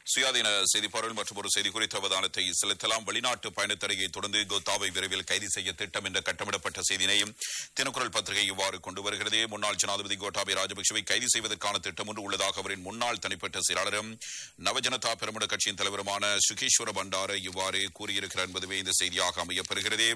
சுயாதீன செய்திப்பாளர்கள் மற்றும் ஒரு செய்தி குறித்த அவதானத்தை செலுத்தலாம் வெளிநாட்டு பயணத்தடையை தொடர்ந்து கோத்தாவை விரைவில் கைது செய்ய திட்டம் என்ற கட்டமிடப்பட்ட செய்தியினையும் தினக்குரல் பத்திரிகை இவ்வாறு கொண்டு வருகிறது முன்னாள் ஜனாதிபதி கோட்டாபய ராஜபக்சவை கைது செய்வதற்கான திட்டம் ஒன்று உள்ளதாக அவரின் முன்னாள் தனிப்பட்ட செயலாளரும் நவஜனதா பெருமுட கட்சியின் தலைவருமான சுகேஸ்வர பண்டார இவ்வாறு கூறியிருக்கிறார் என்பதுவே இந்த செய்தியாக அமையப்பெறுகிறது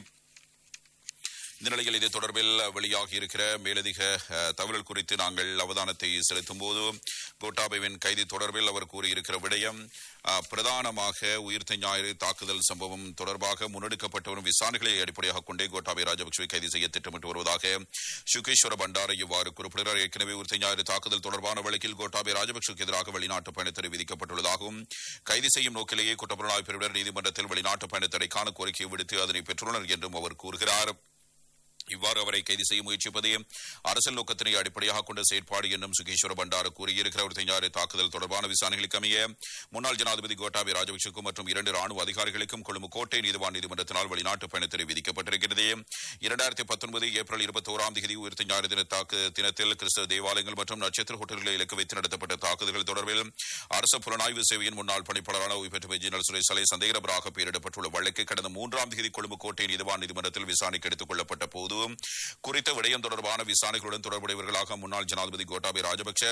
இந்த நிலையில் இது தொடர்பில் வெளியாகி இருக்கிற மேலதிக அஹ், தகவல் குறித்து நாங்கள் அவதானத்தை செலுத்தும் போது கோட்டாபேவின் கைது தொடர்பில் அவர் கூறியிருக்கிற விடயம் அஹ், பிரதானமாக உயிர்த்த ஞாயிறு தாக்குதல் சம்பவம் தொடர்பாக முன்னெடுக்கப்பட்ட வரும் விசாரணைகளை அடிப்படையாக கொண்டே கோட்டாபே ராஜபக்சவை கைது செய்ய திட்டமிட்டு வருவதாக சுகேஸ்வர பண்டார இவ்வாறு குறிப்பிடுகிறார் ஏற்கனவே உயிர்த்த ஞாயிறு தாக்குதல் தொடர்பான வழக்கில் கோட்டாபே ராஜபக்சவுக்கு எதிராக வெளிநாட்டு பயணத்தடை விதிக்கப்பட்டுள்ளதாகவும் கைது செய்யும் நோக்கிலேயே குற்றப்புலனாய்வு பிரிவினர் நீதிமன்றத்தில் வெளிநாட்டு பயணத்தடைக்கான கோரிக்கையை விடுத்து அதனை பெற்றுள்ளனர் என்றும் அவர் கூறுகிறார் இவ்வாறு அவரை கைது செய்ய முயற்சிப்பதே அரசியல் நோக்கத்தினை அடிப்படையாக கொண்ட செயற்பாடு என்றும் சுகேஸ்வர பண்டார கூறியிருக்கிறார் ஒரு ஞாயிறு தாக்குதல் தொடர்பான விசாரணைகளுக்கு அமைய முன்னாள் ஜனாதிபதி கோட்டாபே ராஜபக்சேக்கும் மற்றும் இரண்டு ராணுவ அதிகாரிகளுக்கும் கொழும்பு கோட்டை நீதிவான் நீதிமன்றத்தினால் வெளிநாட்டு பயணத்தினை விதிக்கப்பட்டிருக்கிறது இரண்டாயிரத்தி பத்தொன்பது ஏப்ரல் இருபத்தி ஓராம் தேதி உயிர்த்த ஞாயிறு தின தாக்கு தினத்தில் கிறிஸ்தவ தேவாலயங்கள் மற்றும் நட்சத்திர ஹோட்டல்களை இலக்கு வைத்து நடத்தப்பட்ட தாக்குதல்கள் தொடர்பில் அரசு புலனாய்வு சேவையின் முன்னாள் பணிப்பாளரான ஓய்வு பெற்ற விஜயனல் சுரேஷ் சலை சந்தேகநபராக பெயரிடப்பட்டுள்ள வழக்கு கடந்த மூன்றாம் தேதி கொழும்பு கோட்டை நீதிவான் நீதிமன்றத்தில் விசாரணைக்கு எடுத்துக் கொள்ளப்பட்ட போது குறித்த விடயம் தொடர்பான விசாரணைகளுடன் தொடர்புடையவர்களாக முன்னாள் ஜனாதிபதி கோட்டாபே ராஜபக்சே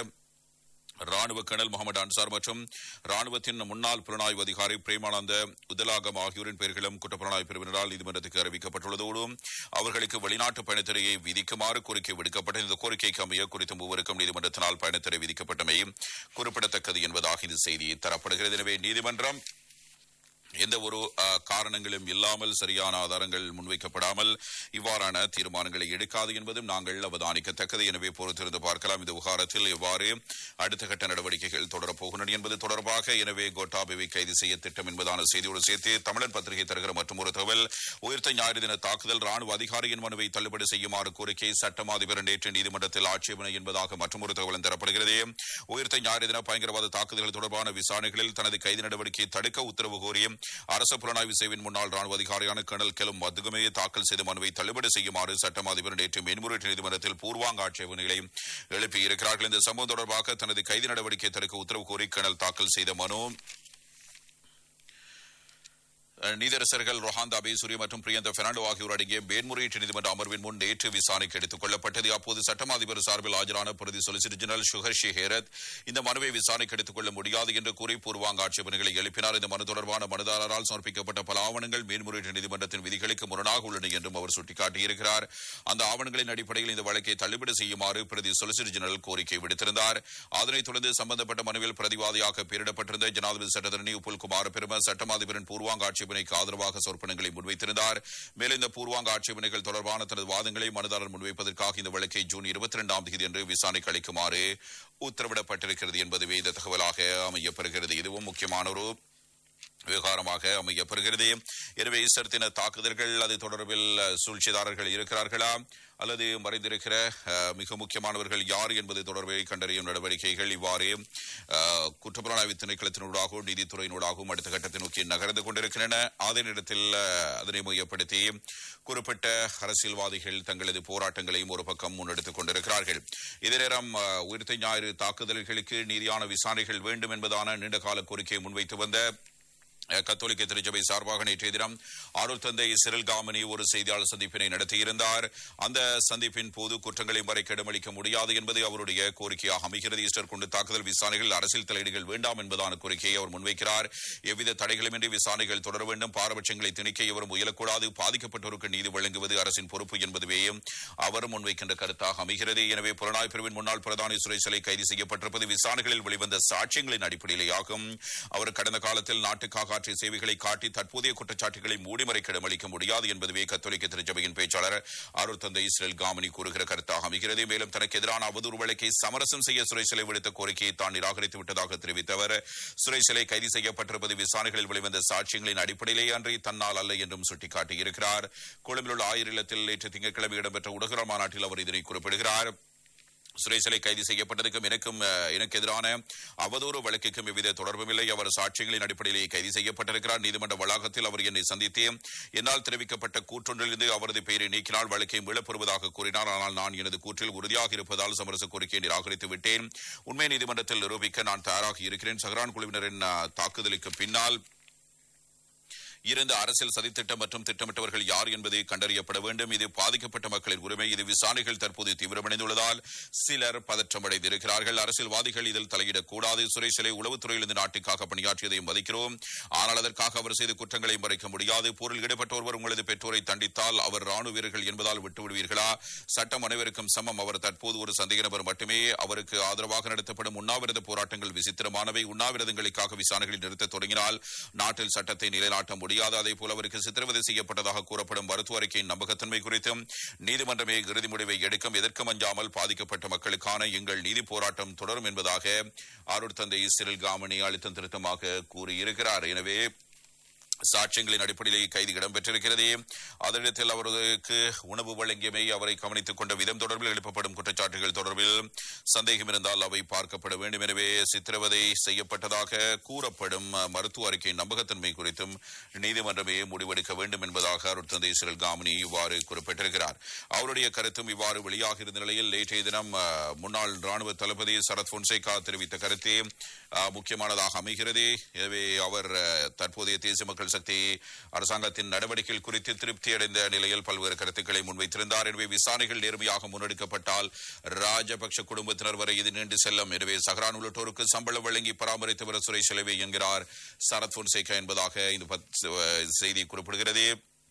ராணுவ கர்னல் முகமது அன்சார் மற்றும் ராணுவத்தின் முன்னாள் புலனாய்வு அதிகாரி பிரேமானந்த உதலாகம் ஆகியோரின் பெயர்களும் குற்றப்புலனாய்வு பிரிவினரால் நீதிமன்றத்துக்கு அறிவிக்கப்பட்டுள்ளதோடு அவர்களுக்கு வெளிநாட்டு பயணத்திரையை விதிக்குமாறு கோரிக்கை விடுக்கப்பட்ட இந்த கோரிக்கைக்கு அமைய குறித்த மூவருக்கும் நீதிமன்றத்தினால் பயணத்திரை விதிக்கப்பட்டமை குறிப்பிடத்தக்கது என்பதாக இந்த செய்தி தரப்படுகிறது எனவே நீதிமன்றம் எந்த ஒரு அஹ், காரணங்களும் இல்லாமல் சரியான ஆதாரங்கள் முன்வைக்கப்படாமல் இவ்வாறான தீர்மானங்களை எடுக்காது என்பதும் நாங்கள் அவதானிக்கத்தக்கது எனவே பொறுத்திருந்து பார்க்கலாம் இந்த விவகாரத்தில் எவ்வாறு அடுத்த கட்ட நடவடிக்கைகள் தொடரப்போகின்றன என்பது தொடர்பாக எனவே கோட்டாபேவை கைது செய்ய திட்டம் என்பதான செய்தியோடு சேர்த்து தமிழன் பத்திரிகை தருகிற மற்றும் ஒரு தகவல் உயிர்த்த ஞாயிறு தின தாக்குதல் ராணுவ அதிகாரியின் மனுவை தள்ளுபடி செய்யுமாறு கோரிக்கை சட்டம் அதிபர் நேற்று நீதிமன்றத்தில் ஆட்சேபனை என்பதாக மற்றும் ஒரு தகவலும் தரப்படுகிறது உயிர்த்த ஞாயிறு தின பயங்கரவாத தாக்குதல்கள் தொடர்பான விசாரணைகளில் தனது கைது நடவடிக்கையை தடுக்க உத்தரவு கோரி அரசு புலனாய்வு சேவையின் முன்னாள் ராணுவ அதிகாரியான கர்னல் கெலும் மதுகமையை தாக்கல் செய்த மனுவை தள்ளுபடி செய்யுமாறு சட்டம் அதிபர் நேற்று மேன்முறையீட்டு நீதிமன்றத்தில் பூர்வாங்க ஆட்சேபனைகளை எழுப்பியிருக்கிறார்கள் இந்த சம்பவம் தொடர்பாக தனது கைது நடவடிக்கையை தடுக்க உத்தரவு கோரி கர்னல் தாக்கல் செய்த மனு நீதரசர்கள் ரொஹாந்தா அபேசூரிய மற்றும் பிரியந்த பெர்னாண்டோ ஆகியோர் அடங்கிய மேன்முறையீட்டு நீதிமன்ற அமர்வின் முன் நேற்று விசாரணைக்கு எடுத்துக் கொள்ளப்பட்டது அப்போது சட்டம் அதிபர் சார்பில் ஆஜரான பிரதி சொலிசிட்டர் ஜெனரல் சுகர் ஷி ஹேரத் இந்த மனுவை விசாரணைக்கு எடுத்துக் கொள்ள முடியாது என்று கூறி பூர்வாங்க ஆட்சேபனைகளை எழுப்பினார் இந்த மனு தொடர்பான மனுதாரரால் சமர்ப்பிக்கப்பட்ட பல ஆவணங்கள் மேன்முறையீட்டு நீதிமன்றத்தின் விதிகளுக்கு முரணாக உள்ளன என்றும் அவர் சுட்டிக்காட்டியிருக்கிறார் அந்த ஆவணங்களின் அடிப்படையில் இந்த வழக்கை தள்ளுபடி செய்யுமாறு பிரதி சொலிசிட்டர் ஜெனரல் கோரிக்கை விடுத்திருந்தார் அதனைத் தொடர்ந்து சம்பந்தப்பட்ட மனுவில் பிரதிவாதியாக பெயரிடப்பட்டிருந்த ஜனாதிபதி சட்டத்தரணி உப்புல் குமார் பெரும சட்டம் அதிபரின் பூர்வாங்க ஆட்சேபனைக்கு ஆதரவாக சொற்பனங்களை முன்வைத்திருந்தார் மேலும் இந்த பூர்வாங்க ஆட்சேபனைகள் தொடர்பான தனது வாதங்களை மனுதாரர் முன்வைப்பதற்காக இந்த வழக்கை ஜூன் இருபத்தி இரண்டாம் தேதி அன்று விசாரணைக்கு அளிக்குமாறு உத்தரவிடப்பட்டிருக்கிறது என்பதுவே இந்த தகவலாக அமையப்பெறுகிறது இதுவும் முக்கியமான ஒரு விவகாரமாக அமையப்பெறுகிறது எனவே ஈஸ்டர் தின தாக்குதல்கள் அது தொடர்பில் அஹ், சூழ்ச்சிதாரர்கள் இருக்கிறார்களா அல்லது மறைந்திருக்கிற அஹ், மிக முக்கியமானவர்கள் யார் என்பது தொடர்பை கண்டறியும் நடவடிக்கைகள் இவ்வாறு அஹ், குற்றப்புலனாய்வு திணைக்களத்தினூடாகவும் நீதித்துறையினூடாகவும் அடுத்த கட்டத்தை நோக்கி நகர்ந்து கொண்டிருக்கின்றன அதே நேரத்தில் அஹ், அதனை மையப்படுத்தி குறிப்பிட்ட அரசியல்வாதிகள் தங்களது போராட்டங்களையும் ஒரு பக்கம் முன்னெடுத்துக் கொண்டிருக்கிறார்கள் இதே நேரம் அஹ், உயிர்த்த ஞாயிறு தாக்குதல்களுக்கு நீதியான விசாரணைகள் வேண்டும் என்பதான நீண்டகால கோரிக்கையை முன்வைத்து வந்த அஹ், கத்தோலிக்க திருச்சபை சார்பாக நேற்றைய தினம் ஆரோல் தந்தை சிறில் காமனி ஒரு செய்தியாளர் சந்திப்பினை நடத்தியிருந்தார் அந்த சந்திப்பின் போது குற்றங்களை மறைக்க இடமளிக்க முடியாது என்பது அவருடைய கோரிக்கையாக அமைகிறது ஈஸ்டர் கொண்டு தாக்குதல் விசாரணைகள் அரசியல் தலையீடுகள் வேண்டாம் என்பதான கோரிக்கையை அவர் முன்வைக்கிறார் எவ்வித தடைகளுமின்றி விசாரணைகள் தொடர வேண்டும் பாரபட்சங்களை திணிக்க எவரும் முயலக்கூடாது பாதிக்கப்பட்டோருக்கு நீதி வழங்குவது அரசின் பொறுப்பு என்பதுவே அவர் முன்வைக்கின்ற கருத்தாக அமைகிறது எனவே புலனாய்வு பிரிவின் முன்னாள் பிரதானி சுரேசலை கைது செய்யப்பட்டிருப்பது விசாரணைகளில் வெளிவந்த சாட்சியங்களின் அடிப்படையிலேயாகும் அவர் கடந்த காலத்தில் நாட்டுக்காக ஆற்றிய சேவைகளை காட்டி தற்போதைய குற்றச்சாட்டுகளை மூடிமறைக்க இடமளிக்க முடியாது என்பதுவே கத்தோலிக்க திருச்சபையின் பேச்சாளர் அருள் தந்தை இஸ்ரேல் காமனி கூறுகிற கருத்தாக அமைகிறது மேலும் தனக்கு எதிரான அவதூறு வழக்கை சமரசம் செய்ய சுரேசலை விடுத்த கோரிக்கையை தான் நிராகரித்து விட்டதாக தெரிவித்தவர் சுரேசலை கைது செய்யப்பட்டிருப்பது விசாரணைகளில் வெளிவந்த சாட்சியங்களின் அடிப்படையிலேயே அன்றி தன்னால் அல்ல என்றும் சுட்டிக்காட்டியிருக்கிறார் கொழும்பில் உள்ள ஆயிர இல்லத்தில் நேற்று திங்கட்கிழமை இடம்பெற்ற உடகர மாநாட்டில் அவர் இதனை குறிப்பிடுகிறார் சுரேசலை கைது செய்யப்பட்டதுக்கும் எனக்கும் அஹ், எனக்கு எதிரான அவதூறு வழக்குக்கும் எவ்வித தொடர்பும் இல்லை அவர் சாட்சியங்களின் அடிப்படையிலே கைது செய்யப்பட்டிருக்கிறார் நீதிமன்ற வளாகத்தில் அவர் என்னை சந்தித்து என்னால் தெரிவிக்கப்பட்ட கூற்றொன்றிலிருந்து அவரது பெயரை நீக்கினால் வழக்கை மீளப்பெறுவதாக கூறினார் ஆனால் நான் எனது கூற்றில் உறுதியாக இருப்பதால் சமரச கோரிக்கையை நிராகரித்து விட்டேன் உண்மை நீதிமன்றத்தில் நிரூபிக்க நான் தயாராக இருக்கிறேன் சஹரான் குழுவினரின் அஹ், தாக்குதலுக்கு பின்னால் இருந்த அரசியல் சதித்திட்டம் மற்றும் திட்டமிட்டவர்கள் யார் என்பதை கண்டறியப்பட வேண்டும் இது பாதிக்கப்பட்ட மக்களின் உரிமை இது விசாரணைகள் தற்போது தீவிரமடைந்துள்ளதால் சிலர் பதற்றமடைந்திருக்கிறார்கள் அரசியல்வாதிகள் இதில் தலையிடக்கூடாது சுரேஷலை உளவுத்துறையில் இந்த நாட்டுக்காக பணியாற்றியதையும் மதிக்கிறோம் ஆனால் அதற்காக அவர் செய்த குற்றங்களை மறைக்க முடியாது போரில் ஈடுபட்ட ஒருவர் உங்களது பெற்றோரை தண்டித்தால் அவர் ராணுவ வீரர்கள் என்பதால் விட்டுவிடுவீர்களா சட்டம் அனைவருக்கும் சமம் அவர் தற்போது ஒரு சந்தேக நபர் மட்டுமே அவருக்கு ஆதரவாக நடத்தப்படும் உண்ணாவிரத போராட்டங்கள் விசித்திரமானவை உண்ணாவிரதங்களுக்காக விசாரணைகளை நிறுத்த தொடங்கினால் நாட்டில் சட்டத்தை நிலைநாட்ட முடியாது அதே போல அவருக்கு சித்திரவதை செய்யப்பட்டதாக கூறப்படும் மருத்துவ அறிக்கையின் நம்பகத்தன்மை குறித்தும் நீதிமன்றமே இறுதி முடிவை எடுக்கும் எதற்கும் அஞ்சாமல் பாதிக்கப்பட்ட மக்களுக்கான எங்கள் நீதி போராட்டம் தொடரும் என்பதாக ஆரூர் தந்தை சிறில் காமணி அழுத்தம் திருத்தமாக கூறியிருக்கிறார் எனவே சாட்சியங்களின் அடிப்படையிலே கைது இடம்பெற்றிருக்கிறது அதனிடத்தில் அவருக்கு உணவு வழங்கியமை அவரை கவனித்துக் கொண்ட விதம் தொடர்பில் எழுப்பப்படும் குற்றச்சாட்டுகள் தொடர்பில் சந்தேகம் இருந்தால் அவை பார்க்கப்பட வேண்டும் எனவே சித்திரவதை செய்யப்பட்டதாக கூறப்படும் மருத்துவ அறிக்கையின் நம்பகத்தன்மை குறித்தும் நீதிமன்றமே முடிவெடுக்க வேண்டும் என்பதாக அருட்தந்தை சிறல் காமினி இவ்வாறு குறிப்பிட்டிருக்கிறார் அவருடைய கருத்தும் இவ்வாறு வெளியாக இருந்த நிலையில் நேற்றைய தினம் அஹ், முன்னாள் ராணுவ தளபதி சரத் பொன்சேகா தெரிவித்த கருத்தே அஹ், முக்கியமானதாக அமைகிறது எனவே அவர் அஹ், தற்போதைய தேசிய மக்கள் சக்தி அரசாங்கத்தின் நடவடிக்கைகள் குறித்து திருப்தி அடைந்த நிலையில் பல்வேறு கருத்துக்களை முன்வைத்திருந்தார் எனவே விசாரணைகள் நேர்மையாக முன்னெடுக்கப்பட்டால் ராஜபக்ஷ குடும்பத்தினர் வரை இது நீண்டு செல்லும் எனவே சஹரான் உள்ளிட்டோருக்கு சம்பளம் வழங்கி பராமரித்து வர சுரேஷ் செலவே என்கிறார் சரத் பொன்சேகா என்பதாக இந்த பத்- செய்தி குறிப்பிடுகிறது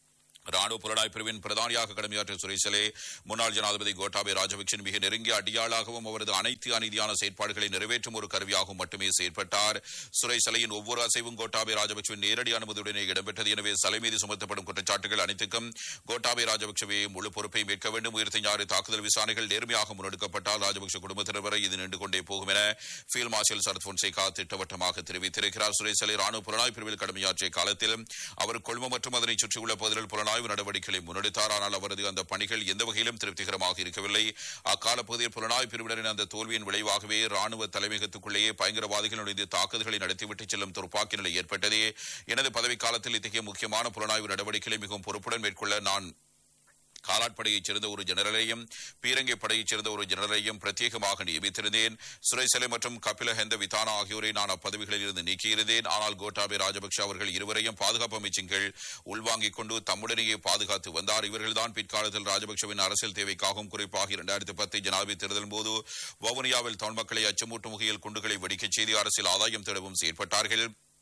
ராணுவ புலனாய்வு பிரிவின் பிரதானியாக கடமையாற்றிய சுரேசலே முன்னாள் ஜனாதிபதி கோட்டாபே ராஜபக்சன் மிக நெருங்கிய அடியாளாகவும் அவரது அனைத்து அநீதியான செயற்பாடுகளை நிறைவேற்றும் ஒரு கருவியாகவும் மட்டுமே செயற்பட்டார் சுரேசலையின் ஒவ்வொரு அசைவும் கோட்டாபே ராஜபக்சவின் நேரடி அனுமதியுடனே இடம்பெற்றது எனவே சலை மீது சுமத்தப்படும் குற்றச்சாட்டுகள் அனைத்துக்கும் கோட்டாபே ராஜபக்சவே முழு பொறுப்பை ஏற்க வேண்டும் உயிர்த்த ஞாறு தாக்குதல் விசாரணைகள் நேர்மையாக முன்னெடுக்கப்பட்டால் ராஜபக்ச குடும்பத்தினர் வரை இது நின்று கொண்டே போகும் என ஃபீல்ட் மார்ஷல் சரத் பொன்சேகா திட்டவட்டமாக தெரிவித்திருக்கிறார் சுரேசலை ராணுவ புலனாய்வு பிரிவில் கடமையாற்றிய காலத்தில் அவர் கொள்ம மற்றும் அதனை சுற்றியுள்ள பகுதிகளில் புலனாய்வு நடவடிக்கைகளை முன்னெடுத்தார் ஆனால் அவரது அந்த பணிகள் எந்த வகையிலும் திருப்திகரமாக இருக்கவில்லை அக்கால பகுதியில் புலனாய்வு பிரிவினரின் அந்த தோல்வியின் விளைவாகவே ராணுவ தலைமையகத்துக்குள்ளேயே பயங்கரவாதிகள் நுழைந்து தாக்குதல்களை நடத்திவிட்டு செல்லும் துப்பாக்கி நிலை ஏற்பட்டது எனது பதவி காலத்தில் இத்தகைய முக்கியமான புலனாய்வு நடவடிக்கைகளை மிகவும் பொறுப்புடன் மேற்கொள்ள நான் காலாட்படையைச் சேர்ந்த ஒரு ஜெனரலையும் பீரங்கி படையைச் சேர்ந்த ஒரு ஜெனரலையும் பிரத்யேகமாக நியமித்திருந்தேன் சுரேசலை மற்றும் கபில ஹெந்த விதானா ஆகியோரை நான் அப்பதவிகளில் இருந்து நீக்கியிருந்தேன் ஆனால் கோட்டாபே ராஜபக்ஷ அவர்கள் இருவரையும் பாதுகாப்பு அமைச்சின் கீழ் உள்வாங்கிக் கொண்டு தம்முடனேயே பாதுகாத்து வந்தார் இவர்கள்தான் பிற்காலத்தில் ராஜபக்ஷவின் அரசியல் தேவைக்காகவும் குறிப்பாக இரண்டாயிரத்தி பத்து ஜனாதிபதி தேர்தலின் போது வவுனியாவில் தமிழ் மக்களை அச்சமூட்டும் வகையில் குண்டுகளை வெடிக்கச் செய்து அரசியல் ஆதாயம் தேடவும் செயற்பட்டார்கள்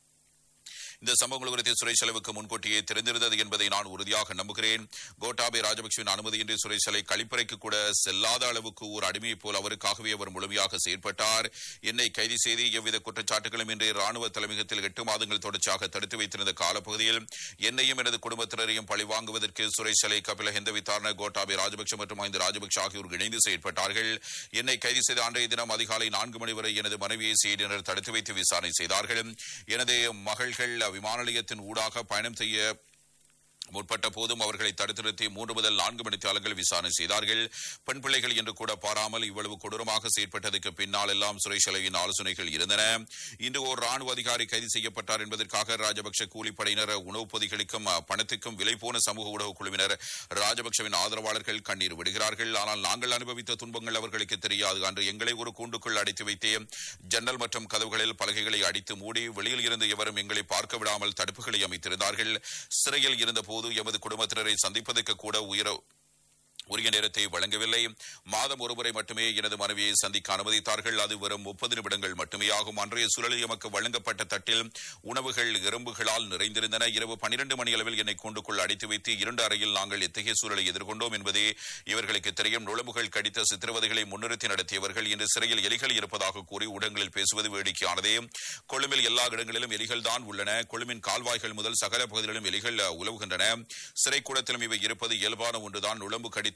இந்த சம்பவங்கள் குறித்து சுரேஷ் செலவுக்கு முன்கூட்டியே தெரிந்திருந்தது என்பதை நான் உறுதியாக நம்புகிறேன் கோட்டாபே ராஜபக்சவின் அனுமதியின்றி சுரேஷ் செலை கழிப்பறைக்கு கூட செல்லாத அளவுக்கு ஒரு அடிமையைப் போல் அவருக்காகவே அவர் முழுமையாக செயற்பட்டார் என்னை கைது செய்து எவ்வித குற்றச்சாட்டுகளும் இன்றி ராணுவ தலைமையகத்தில் எட்டு மாதங்கள் தொடர்ச்சியாக தடுத்து வைத்திருந்த காலப்பகுதியில் என்னையும் எனது குடும்பத்தினரையும் பழிவாங்குவதற்கு சுரேஷ் செலை கபில ஹெந்த வித்தாரண கோட்டாபே ராஜபக்ஷ மற்றும் ஐந்து ராஜபக்ஷ ஆகியோர் இணைந்து செயற்பட்டார்கள் என்னை கைது செய்த அன்றைய தினம் அதிகாலை நான்கு மணி வரை எனது மனைவியை செய்தியினர் தடுத்து வைத்து விசாரணை செய்தார்கள் எனது மகள்கள் விமான நிலையத்தின் ஊடாக பயணம் செய்ய முற்பட்ட போதும் அவர்களை தடுத்து நிறுத்தி மூன்று முதல் நான்கு மணித்தாளர்கள் விசாரணை செய்தார்கள் பெண் பிள்ளைகள் என்று கூட பாராமல் இவ்வளவு கொடூரமாக செயற்பட்டதற்கு பின்னால் எல்லாம் சுரேஷ் அலையின் ஆலோசனைகள் இருந்தன இன்று ஒரு ராணுவ அதிகாரி கைது செய்யப்பட்டார் என்பதற்காக ராஜபக்ஷ கூலிப்படையினர் உணவுப் பொதிகளுக்கும் அஹ், பணத்துக்கும் விலை போன சமூக ஊடக குழுவினர் ராஜபக்ஷவின் ஆதரவாளர்கள் கண்ணீர் விடுகிறார்கள் ஆனால் நாங்கள் அனுபவித்த துன்பங்கள் அவர்களுக்கு தெரியாது அன்று எங்களை ஒரு கூண்டுக்குள் அடைத்து வைத்தே ஜன்னல் மற்றும் கதவுகளில் பலகைகளை அடித்து மூடி வெளியில் இருந்து எவரும் எங்களை பார்க்க விடாமல் தடுப்புகளை அமைத்திருந்தார்கள் சிறையில் இருந்தபோது எமது குடும்பத்தினரை சந்திப்பதற்கு கூட உயர உரிய நேரத்தை வழங்கவில்லை மாதம் ஒருமுறை மட்டுமே எனது மனைவியை சந்திக்க அனுமதித்தார்கள் அது வெறும் முப்பது நிமிடங்கள் மட்டுமே ஆகும் அன்றைய சூழலில் எமக்கு வழங்கப்பட்ட தட்டில் உணவுகள் எறும்புகளால் நிறைந்திருந்தன இரவு பனிரெண்டு மணி அளவில் என்னை கூண்டுக்குள் அடைத்து வைத்து இரண்டு அறையில் நாங்கள் எத்தகைய சூழலை எதிர்கொண்டோம் என்பதே இவர்களுக்கு தெரியும் நுழம்புகள் கடித்த சித்திரவதைகளை முன்னிறுத்தி நடத்தியவர்கள் இன்று சிறையில் எலிகள் இருப்பதாக கூறி ஊடகங்களில் பேசுவது வேடிக்கையானதே கொழும்பில் எல்லா இடங்களிலும் எலிகள் தான் உள்ளன கொழும்பின் கால்வாய்கள் முதல் சகல பகுதிகளிலும் எலிகள் அஹ், உலவுகின்றன சிறைக்கூடத்திலும் இவை இருப்பது இயல்பான ஒன்றுதான் நுழம்பு கடித்த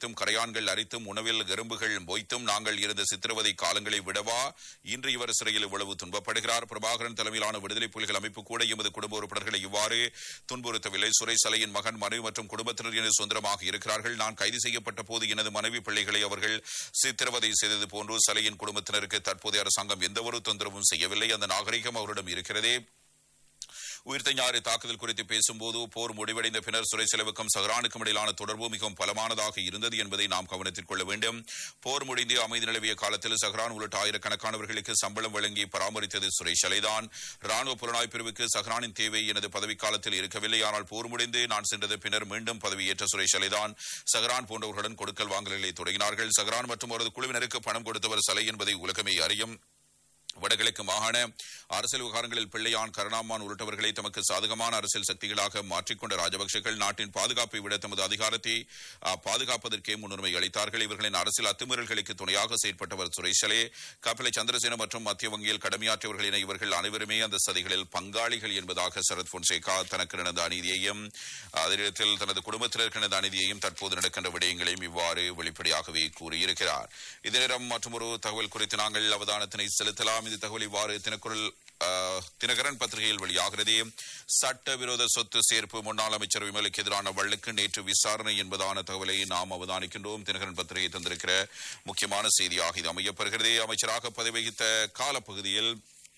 அடித்தும் கரையான்கள் அரித்தும் உணவில் எறும்புகள் மொய்த்தும் நாங்கள் இருந்த சித்திரவதை காலங்களை விடவா இன்று இவர் சிறையில் இவ்வளவு துன்பப்படுகிறார் பிரபாகரன் தலைமையிலான விடுதலை புலிகள் அமைப்பு கூட எமது குடும்ப உறுப்பினர்களை இவ்வாறு துன்புறுத்தவில்லை சுரேசலையின் மகன் மனைவி மற்றும் குடும்பத்தினர் எனது சொந்தமாக இருக்கிறார்கள் நான் கைது செய்யப்பட்ட போது எனது மனைவி பிள்ளைகளை அவர்கள் சித்திரவதை செய்தது போன்று சலையின் குடும்பத்தினருக்கு தற்போதைய அரசாங்கம் எந்தவொரு தொந்தரவும் செய்யவில்லை அந்த நாகரிகம் அவரிடம் இருக்கிறதே உயிர்த்த ஞாயிறு தாக்குதல் குறித்து பேசும்போது போர் முடிவடைந்த பின்னர் சுரை செலவுக்கும் சஹரானுக்கும் இடையிலான தொடர்பு மிகவும் பலமானதாக இருந்தது என்பதை நாம் கவனத்தில் கொள்ள வேண்டும் போர் முடிந்து அமைதி நிலவிய காலத்தில் சஹரான் உள்ளிட்ட ஆயிரக்கணக்கானவர்களுக்கு சம்பளம் வழங்கி பராமரித்தது சுரேஷ் அலைதான் ராணுவ புலனாய்வு பிரிவுக்கு சஹரானின் தேவை எனது பதவிக்காலத்தில் இருக்கவில்லை ஆனால் போர் முடிந்து நான் சென்றது பின்னர் மீண்டும் பதவியேற்ற சுரேஷ் அலைதான் சஹரான் போன்றவர்களுடன் கொடுக்கல் வாங்கல்களை தொடங்கினார்கள் சஹரான் மற்றும் அவரது குழுவினருக்கு பணம் கொடுத்தவர் சலை என்பதை உலகமே அறியும் வடகிழக்கு மாகாண அரசியல் விவகாரங்களில் பிள்ளையான் கருணாமான் உள்ளிட்டவர்களை தமக்கு சாதகமான அரசியல் சக்திகளாக மாற்றிக்கொண்ட ராஜபக்சேக்கள் நாட்டின் பாதுகாப்பை விட தமது அதிகாரத்தை அஹ், பாதுகாப்பதற்கே முன்னுரிமை அளித்தார்கள் இவர்களின் அரசியல் அத்துமீறல்களுக்கு துணையாக செயற்பட்டவர் சுரேஷலே கபிலை சந்திரசேன மற்றும் மத்திய வங்கியில் கடமையாற்றியவர்கள் என இவர்கள் அனைவருமே அந்த சதிகளில் பங்காளிகள் என்பதாக சரத் பொன்சேகா தனக்கு நடந்த அநீதியையும் அதே நேரத்தில் தனது குடும்பத்தினருக்கு நடந்த அநீதியையும் தற்போது நடக்கின்ற விடயங்களையும் இவ்வாறு வெளிப்படையாகவே கூறியிருக்கிறார் இதே நேரம் மற்றொரு தகவல் குறித்து நாங்கள் அவதானத்தினை செலுத்தலாம் இந்த தகவல் இவ்வாறு தினக்குரல் ஆஹ், தினகரன் பத்திரிகையில் வெளியாகிறது சட்டவிரோத சொத்து சேர்ப்பு முன்னாள் அமைச்சர் விமலுக்கு எதிரான வழக்கு நேற்று விசாரணை என்பதான தகவலை நாம் அவதானிக்கின்றோம் தினகரன் பத்திரிகை தந்திருக்கிற முக்கியமான செய்தியாக இது அமையப்பெறுகிறது அமைச்சராக பதவி வகித்த காலப்பகுதியில்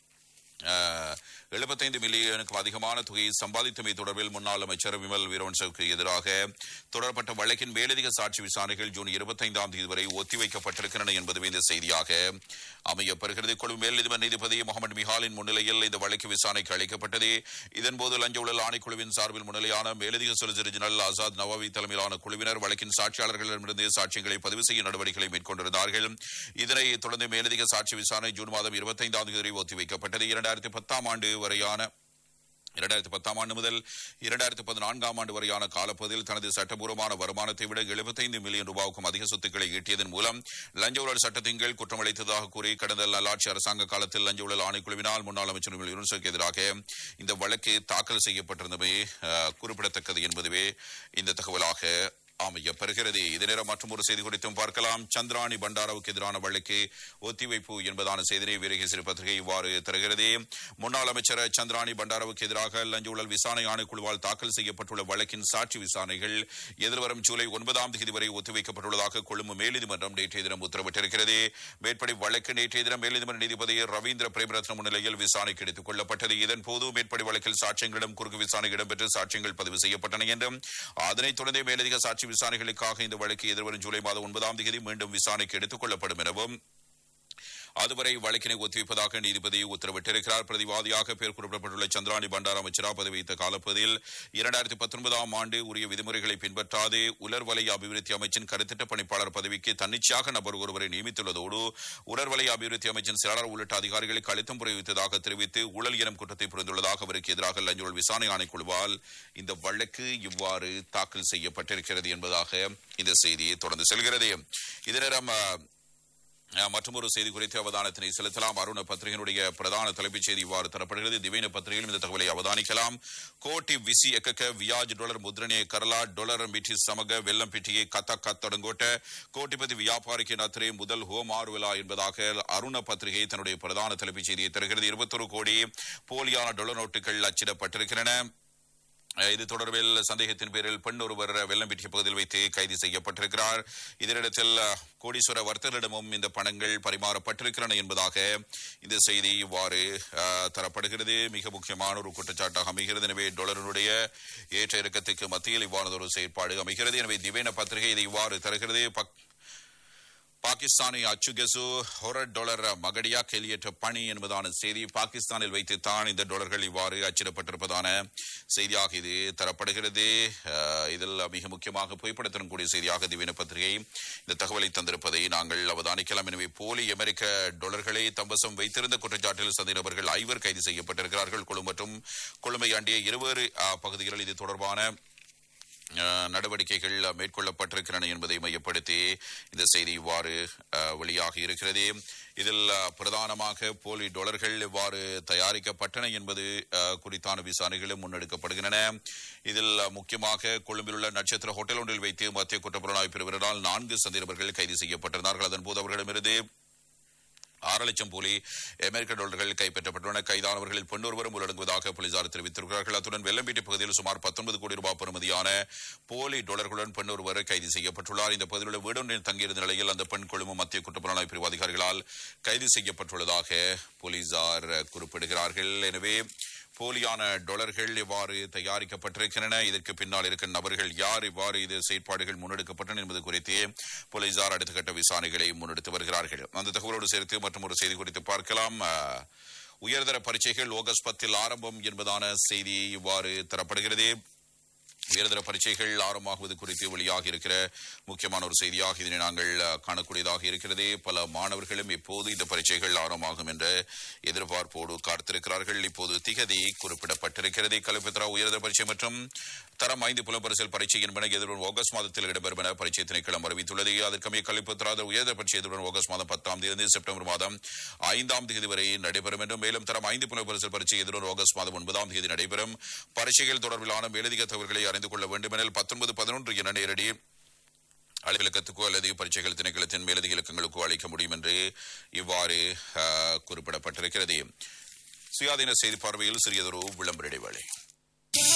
எழுபத்தைந்து மில்லியனுக்கும் அதிகமான தொகையை சம்பாதித்தமை தொடர்பில் முன்னாள் அமைச்சர் விமல் வீரவன்சவுக்கு எதிராக தொடரப்பட்ட வழக்கின் மேலதிக சாட்சி விசாரணைகள் ஜூன் இருபத்தைந்தாம் தேதி வரை ஒத்திவைக்கப்பட்டிருக்கின்றன என்பதுமே இந்த செய்தியாக அமையப்பெறுகிறது கொழும்பு மேல் நீதிமன்ற நீதிபதி முகமது மிஹாலின் முன்னிலையில் இந்த வழக்கு விசாரணைக்கு அளிக்கப்பட்டது இதன்போது லஞ்ச ஊழல் ஆணைக்குழுவின் சார்பில் முன்னிலையான மேலதிக சொலிசிட்டர் ஜெனரல் ஆசாத் நவாவி தலைமையிலான குழுவினர் வழக்கின் சாட்சியாளர்களிடமிருந்து சாட்சியங்களை பதிவு செய்யும் நடவடிக்கைகளை மேற்கொண்டிருந்தார்கள் இதனை தொடர்ந்து மேலதிக சாட்சி விசாரணை ஜூன் மாதம் இருபத்தைந்தாம் தேதி வரை ஒத்திவைக்கப்பட்டது இரண்டாயிரத்தி பத்தாம் ஆண்டு வரையான இரண்டாயிரத்தி பத்தாம் ஆண்டு முதல் இரண்டாயிரத்தி பதினான்காம் ஆண்டு வரையான காலப்பகுதியில் தனது சட்டபூர்வமான வருமானத்தை விட எழுபத்தைந்து மில்லியன் ரூபாவுக்கும் அதிக சொத்துக்களை ஈட்டியதன் மூலம் லஞ்ச ஊழல் சட்டத்தின் கீழ் குற்றமளித்ததாக கூறி கடந்த நல்லாட்சி அரசாங்க காலத்தில் லஞ்ச ஊழல் ஆணைக்குழுவினால் முன்னாள் அமைச்சர் விமல் யூனுஸுக்கு எதிராக இந்த வழக்கு தாக்கல் செய்யப்பட்டிருந்தமை அஹ், குறிப்பிடத்தக்கது என்பதுவே இந்த தகவலாக அமையப்பெறுகிறது இதே நேரம் மற்றும் ஒரு செய்தி குறித்தும் பார்க்கலாம் சந்திராணி பண்டாராவுக்கு எதிரான வழக்கு ஒத்திவைப்பு என்பதான செய்தியை வீரகேசரி பத்திரிகை இவ்வாறு தருகிறது முன்னாள் அமைச்சர் சந்திராணி பண்டாராவுக்கு எதிராக லஞ்ச ஊழல் விசாரணை ஆணைக்குழுவால் தாக்கல் செய்யப்பட்டுள்ள வழக்கின் சாட்சி விசாரணைகள் எதிர்வரும் ஜூலை ஒன்பதாம் தேதி வரை ஒத்திவைக்கப்பட்டுள்ளதாக கொழும்பு மேல்நீதிமன்றம் நேற்றைய தினம் உத்தரவிட்டிருக்கிறது மேற்படி வழக்கு நேற்றைய தினம் மேல்நீதிமன்ற நீதிபதி ரவீந்திர பிரேமரத்ன முன்னிலையில் விசாரணைக்கு எடுத்துக் கொள்ளப்பட்டது இதன்போது மேற்படி வழக்கில் சாட்சியங்களிடம் குறுக்கு விசாரணை இடம்பெற்று சாட்சியங்கள் பதிவு செய்யப்பட்டன என்றும் அதனைத் தொடர்ந்தே மேலதிக சாட்சி விசாரணைகளுக்காக இந்த வழக்கு எதிர்வரும் ஜூலை மாதம் ஒன்பதாம் தேதி மீண்டும் விசாரணைக்கு எடுத்துக் கொள்ளப்படும் எனவும் அதுவரை வழக்கினை ஒத்திவைப்பதாக நீதிபதி உத்தரவிட்டிருக்கிறார் பிரதிவாதியாக பேர் குறிப்பிடப்பட்டுள்ள சந்திராணி பண்டார அமைச்சரா பதவி வைத்த காலப்பகுதியில் இரண்டாயிரத்தி பத்தொன்பதாம் ஆண்டு உரிய விதிமுறைகளை பின்பற்றாது உலர் வலய அபிவிருத்தி அமைச்சின் கருத்திட்ட பணிப்பாளர் பதவிக்கு தன்னிச்சையாக நபர் ஒருவரை நியமித்துள்ளதோடு உலர் வலய அபிவிருத்தி அமைச்சின் செயலாளர் உள்ளிட்ட அதிகாரிகளுக்கு அழுத்தம் புரிவித்ததாக தெரிவித்து ஊழல் எனும் குற்றத்தை புரிந்துள்ளதாக அவருக்கு எதிராக லஞ்ச ஊழல் விசாரணை ஆணைக்குழுவால் இந்த வழக்கு இவ்வாறு தாக்கல் செய்யப்பட்டிருக்கிறது என்பதாக இந்த செய்தி தொடர்ந்து செல்கிறது இதே நேரம் அஹ், அஹ், மற்றொரு செய்தி குறித்து அவதானத்தினை செலுத்தலாம் அருண பத்திரிகையினுடைய பிரதான தலைப்புச் செய்தி இவ்வாறு தரப்படுகிறது திவைன பத்திரிகையிலும் இந்த தகவலை அவதானிக்கலாம் கோட்டி விசி எக்கக்க வியாஜ் ಡಾಲರ್ ಮುದ್ರಣೆ ಕರಲ ಡಾಲರ್ ಮಿಠಿ ಸಮಗ வெள்ளம் பிட்டியை கத்த கத்தடங்கோட்ட கோட்டிபதி வியாபாரிக்கு நத்திரை முதல் ஹோம் ஆர்வலா என்பதாக அருண பத்திரிகை தன்னுடைய பிரதான தலைப்புச் செய்தியை தருகிறது இருபத்தொரு கோடி போலியான டொலர் நோட்டுகள் அச்சிடப்பட்டிருக்கின்றன அஹ் இது தொடர்பில் சந்தேகத்தின் பேரில் பெண் ஒருவர் வெள்ளம்பிட்டிய பகுதியில் வைத்து கைது செய்யப்பட்டிருக்கிறார் இதனிடத்தில் அஹ், கோடீஸ்வர வர்த்தகரிடமும் இந்த பணங்கள் பரிமாறப்பட்டிருக்கின்றன என்பதாக இந்த செய்தி இவ்வாறு அஹ், தரப்படுகிறது மிக முக்கியமான ஒரு குற்றச்சாட்டாக அமைகிறது எனவே டொலரினுடைய ஏற்ற இறக்கத்துக்கு மத்தியில் இவ்வாறதொரு செயற்பாடு அமைகிறது எனவே திவேன பத்திரிகை இதை இவ்வாறு தருகிறது பக்- பாகிஸ்தானை அச்சுகெசு ஹொர டாலர் மகடியா கேலியற்ற பணி என்பதான செய்தி பாகிஸ்தானில் வைத்துத்தான் இந்த டாலர்கள் இவ்வாறு அச்சிடப்பட்டிருப்பதான செய்தியாக இது தரப்படுகிறது அஹ், இதில் மிக முக்கியமாக புகைப்படத்தினும் செய்தியாக திவின பத்திரிகை இந்த தகவலை தந்திருப்பதை நாங்கள் அவதானிக்கலாம் எனவே போலி அமெரிக்க டாலர்களை தம்பசம் வைத்திருந்த குற்றச்சாட்டில் சந்தை நபர்கள் ஐவர் கைது செய்யப்பட்டிருக்கிறார்கள் கொழும்பு மற்றும் கொழும்பை அண்டிய இருவேறு அஹ், பகுதிகளில் இது தொடர்பான அஹ், நடவடிக்கைகள் மேற்கொள்ளப்பட்டிருக்கின்றன என்பதை மையப்படுத்தி இந்த செய்தி இவ்வாறு அஹ், வெளியாகி இருக்கிறது இதில் அஹ், பிரதானமாக போலி டாலர்கள் எவ்வாறு தயாரிக்கப்பட்டன என்பது அஹ், குறித்தான விசாரணைகளும் முன்னெடுக்கப்படுகின்றன இதில் அஹ், முக்கியமாக கொழும்பில் உள்ள நட்சத்திர ஹோட்டல் ஒன்றில் வைத்து மத்திய குற்றப்புலனாய்வு பிரிவினரால் நான்கு சந்தேகர்கள் கைது செய்யப்பட்டிருந்தார்கள் அதன்போது அவர்களிடமிருந்து ஆறு லட்சம் போலி அமெரிக்க டாலர்கள் கைப்பற்றப்பட்டுள்ளன கைதானவர்களில் பெண்ணொருவரும் உள்ளடங்குவதாக போலீசார் தெரிவித்திருக்கிறார்கள் அத்துடன் வெள்ளம்பேட்டை பகுதியில் சுமார் 19 கோடி ரூபாய் பெறுமதியான போலி டாலர்களுடன் பெண் ஒருவர் கைது செய்யப்பட்டுள்ளார் இந்த பகுதியில் உள்ள வீடொன்றில் தங்கியிருந்த நிலையில் அந்த பெண் கொழும்பு மத்திய குற்றப்புலனாய்வு பிரிவு அதிகாரிகளால் கைது செய்யப்பட்டுள்ளதாக போலீசார் குறிப்பிடுகிறார்கள் எனவே போலியான டாலர்கள் எவ்வாறு தயாரிக்கப்பட்டிருக்கின்றன இதற்கு பின்னால் இருக்கிற நபர்கள் யார் இவ்வாறு இது செயற்பாடுகள் முன்னெடுக்கப்பட்டன என்பது குறித்து போலீசார் அடுத்த கட்ட விசாரணைகளை முன்னெடுத்து வருகிறார்கள் அந்த தகவலோடு சேர்த்து மற்றும் ஒரு செய்தி குறித்து பார்க்கலாம் அஹ், உயர்தர பரீட்சைகள் ஆகஸ்ட் பத்தில் ஆரம்பம் என்பதான செய்தி இவ்வாறு தரப்படுகிறது உயர்தர பரீட்சைகள் ஆரம்பமாகுவது குறித்து வெளியாகி இருக்கிற முக்கியமான ஒரு செய்தியாக இதனை நாங்கள் அஹ், காணக்கூடியதாக இருக்கிறது பல மாணவர்களும் எப்போது இந்த பரீட்சைகள் ஆரம்பமாகும் என்ற எதிர்பார்ப்போடு காத்திருக்கிறார்கள் இப்போது திகதி குறிப்பிடப்பட்டிருக்கிறது கல்வித்ரா உயர்தர பரீட்சை மற்றும் தரம் ஐந்து புலப்பரிசல் பரீட்சை என்பன எதிர்வரும் ஆகஸ்ட் மாதத்தில் இடம்பெறும் என பரீட்சை திணைக்களம் அறிவித்துள்ளது அதற்கமைய கல்வித்ரா உயர்தர பரீட்சை எதிர்வரும் ஆகஸ்ட் மாதம் பத்தாம் தேதி செப்டம்பர் மாதம் ஐந்தாம் தேதி வரை நடைபெறும் என்றும் மேலும் தரம் ஐந்து புலப்பரிசல் பரீட்சை எதிர்வரும் ஆகஸ்ட் மாதம் ஒன்பதாம் தேதி நடைபெறும் பரீட்சைகள் தொடர்பிலான மேலதிக தகவல்களை அறிந்து கொள்ள வேண்டுமெனில் பத்தொன்பது பதினொன்று என நேரடி அலுவலகத்துக்கோ அல்லது பரீட்சைகள் திணைக்களத்தின் மேலதிக இலக்கங்களுக்கோ அளிக்க முடியும் என்று இவ்வாறு அஹ், குறிப்பிடப்பட்டிருக்கிறது சுயாதீன செய்தி பார்வையில் சிறியதொரு விளம்பர இடைவேளை